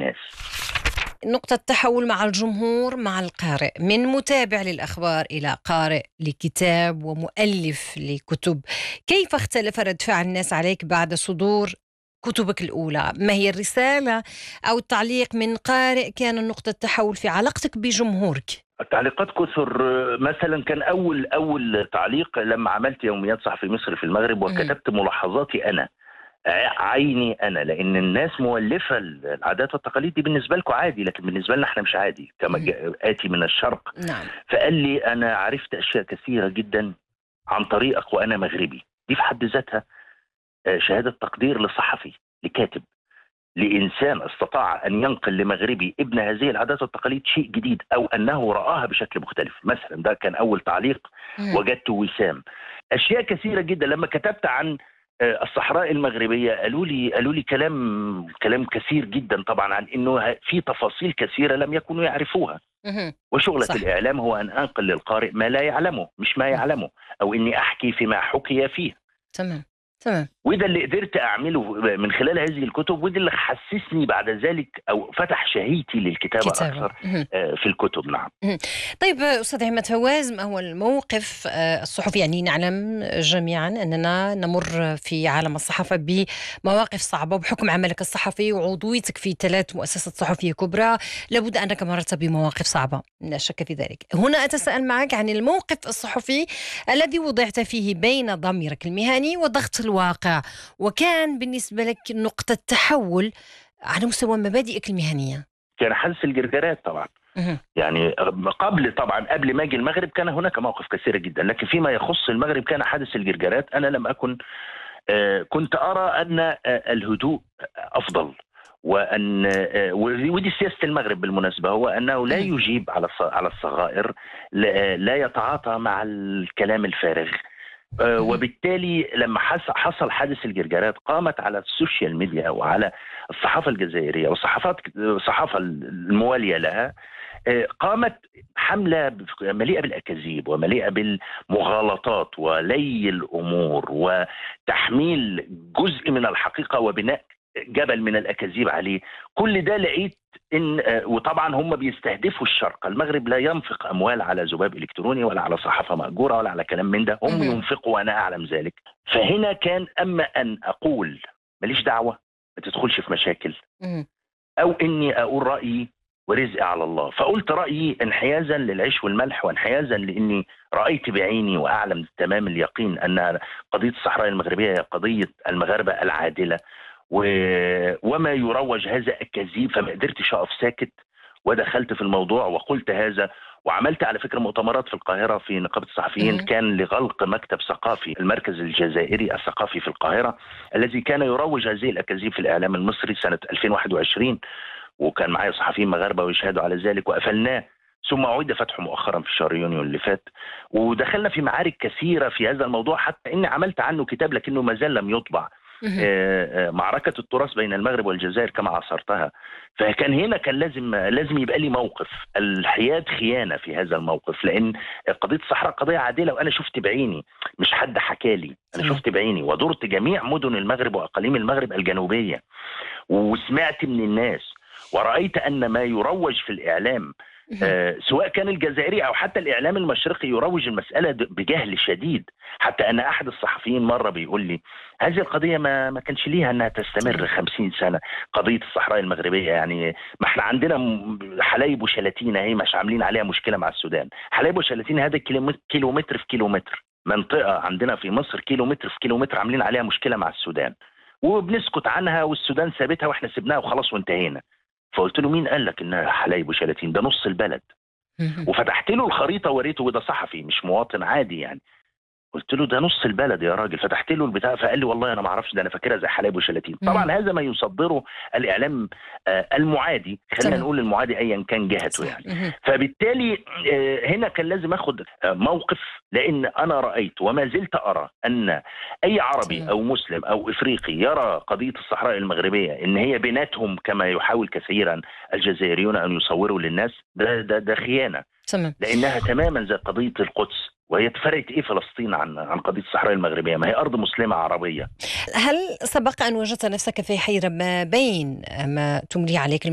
الناس نقطة تحول مع الجمهور مع القارئ من متابع للأخبار إلى قارئ لكتاب ومؤلف لكتب كيف اختلف رد فعل الناس عليك بعد صدور كتبك الأولى ما هي الرسالة أو التعليق من قارئ كان نقطة تحول في علاقتك بجمهورك التعليقات كثر مثلا كان اول اول تعليق لما عملت يوميات صحفي مصر في المغرب وكتبت ملاحظاتي انا عيني انا لان الناس مولفه العادات والتقاليد دي بالنسبه لكم عادي لكن بالنسبه لنا احنا مش عادي كما اتي من الشرق نعم فقال لي انا عرفت اشياء كثيره جدا عن طريقك وانا مغربي دي في حد ذاتها شهاده تقدير لصحفي لكاتب لانسان استطاع ان ينقل لمغربي ابن هذه العادات والتقاليد شيء جديد او انه راها بشكل مختلف مثلا ده كان اول تعليق وجدته وسام اشياء كثيره جدا لما كتبت عن الصحراء المغربيه قالوا لي قالوا لي كلام كلام كثير جدا طبعا عن انه في تفاصيل كثيره لم يكونوا يعرفوها وشغله صح. الاعلام هو ان انقل للقارئ ما لا يعلمه مش ما يعلمه او اني احكي فيما حكي فيه تمام تمام وده اللي قدرت اعمله من خلال هذه الكتب وده اللي حسسني بعد ذلك او فتح شهيتي للكتابه كتابة. اكثر في الكتب نعم طيب استاذ عماد فواز ما هو الموقف الصحفي يعني نعلم جميعا اننا نمر في عالم الصحافه بمواقف صعبه بحكم عملك الصحفي وعضويتك في ثلاث مؤسسات صحفيه كبرى لابد انك مررت بمواقف صعبه لا شك في ذلك هنا اتساءل معك عن الموقف الصحفي الذي وضعت فيه بين ضميرك المهني وضغط الواقع وكان بالنسبة لك نقطة تحول على مستوى مبادئك المهنية كان حدث الجرجرات طبعا يعني قبل طبعا قبل ما اجي المغرب كان هناك مواقف كثيره جدا لكن فيما يخص المغرب كان حادث الجرجرات انا لم اكن كنت ارى ان الهدوء افضل وان ودي سياسه المغرب بالمناسبه هو انه لا يجيب على على الصغائر لا يتعاطى مع الكلام الفارغ وبالتالي لما حصل حادث الجرجرات قامت على السوشيال ميديا وعلى الصحافه الجزائريه والصحافات الصحافه المواليه لها قامت حمله مليئه بالاكاذيب ومليئه بالمغالطات ولي الامور وتحميل جزء من الحقيقه وبناء جبل من الاكاذيب عليه كل ده لقيت ان وطبعا هم بيستهدفوا الشرق المغرب لا ينفق اموال على ذباب الكتروني ولا على صحافه ماجوره ولا على كلام من ده هم ينفقوا وانا اعلم ذلك فهنا كان اما ان اقول ماليش دعوه ما تدخلش في مشاكل او اني اقول رايي ورزقي على الله فقلت رايي انحيازا للعيش والملح وانحيازا لاني رايت بعيني واعلم تمام اليقين ان قضيه الصحراء المغربيه هي قضيه المغاربه العادله و... وما يروج هذا الكذيب فما قدرتش اقف ساكت ودخلت في الموضوع وقلت هذا وعملت على فكره مؤتمرات في القاهره في نقابه الصحفيين كان لغلق مكتب ثقافي المركز الجزائري الثقافي في القاهره الذي كان يروج هذه الاكاذيب في الاعلام المصري سنه 2021 وكان معايا صحفيين مغاربه ويشهدوا على ذلك وقفلناه ثم عيد فتحه مؤخرا في شهر يونيو اللي فات ودخلنا في معارك كثيره في هذا الموضوع حتى اني عملت عنه كتاب لكنه ما زال لم يطبع معركة التراث بين المغرب والجزائر كما عصرتها فكان هنا كان لازم لازم يبقى لي موقف الحياد خيانة في هذا الموقف لأن قضية الصحراء قضية عادلة وأنا شفت بعيني مش حد حكى لي أنا شفت بعيني ودرت جميع مدن المغرب وأقاليم المغرب الجنوبية وسمعت من الناس ورأيت أن ما يروج في الإعلام آه سواء كان الجزائري او حتى الاعلام المشرقي يروج المساله بجهل شديد حتى ان احد الصحفيين مره بيقول لي هذه القضيه ما ما كانش ليها انها تستمر 50 سنه قضيه الصحراء المغربيه يعني ما احنا عندنا حلايب وشلاتين اهي مش عاملين عليها مشكله مع السودان حلايب وشلاتين هذا كيلومتر في كيلومتر منطقه عندنا في مصر كيلومتر في كيلومتر عاملين عليها مشكله مع السودان وبنسكت عنها والسودان سابتها واحنا سبناها وخلاص وانتهينا فقلت له مين قال لك انها حلايب وشلاتين ده نص البلد وفتحت له الخريطه وريته وده صحفي مش مواطن عادي يعني قلت له ده نص البلد يا راجل فتحت له البتاع فقال لي والله انا ما اعرفش ده انا فاكرها زي حلايب وشلاتين طبعا هذا ما يصدره الاعلام المعادي خلينا نقول المعادي ايا كان جهته يعني فبالتالي هنا كان لازم اخد موقف لان انا رايت وما زلت ارى ان اي عربي او مسلم او افريقي يرى قضيه الصحراء المغربيه ان هي بيناتهم كما يحاول كثيرا الجزائريون ان يصوروا للناس ده ده ده خيانه تمام لانها تماما زي قضيه القدس وهي فرقت ايه فلسطين عن عن قضيه الصحراء المغربيه؟ ما هي ارض مسلمه عربيه. هل سبق ان وجدت نفسك في حيره ما بين ما تملي عليك